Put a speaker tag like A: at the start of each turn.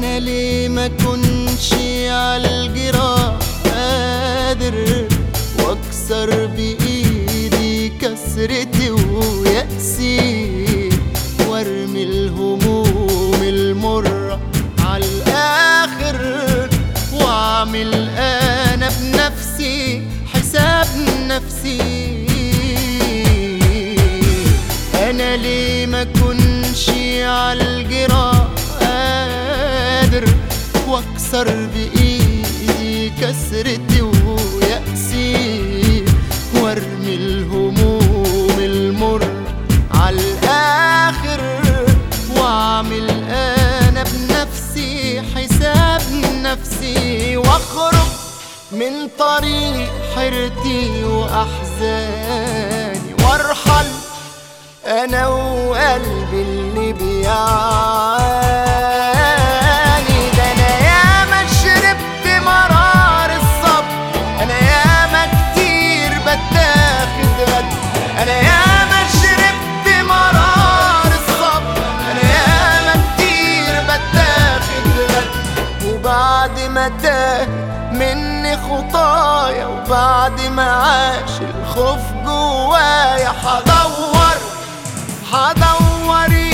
A: انا ليه ما كنش عالجراح قادر واكسر بايدي كسرتي ويأسي وارمي الهموم المرة عالاخر واعمل انا بنفسي حساب نفسي انا ليه ما كنش عالجراح قادر واكسر بايدي كسرتي ويأسي وارمي الهموم المر عالاخر واعمل انا بنفسي حساب نفسي واخرج من طريق حيرتي واحزاني وارحل انا وقلبي اللي بيعاني ده انا ياما شربت مرار الصبر انا ياما كتير بتاخد غد انا ياما شربت مرار الصبر انا ياما كتير بتاخد غد وبعد ما تاه مني خطايا وبعد ما عاش الخوف جوايا حدور حدور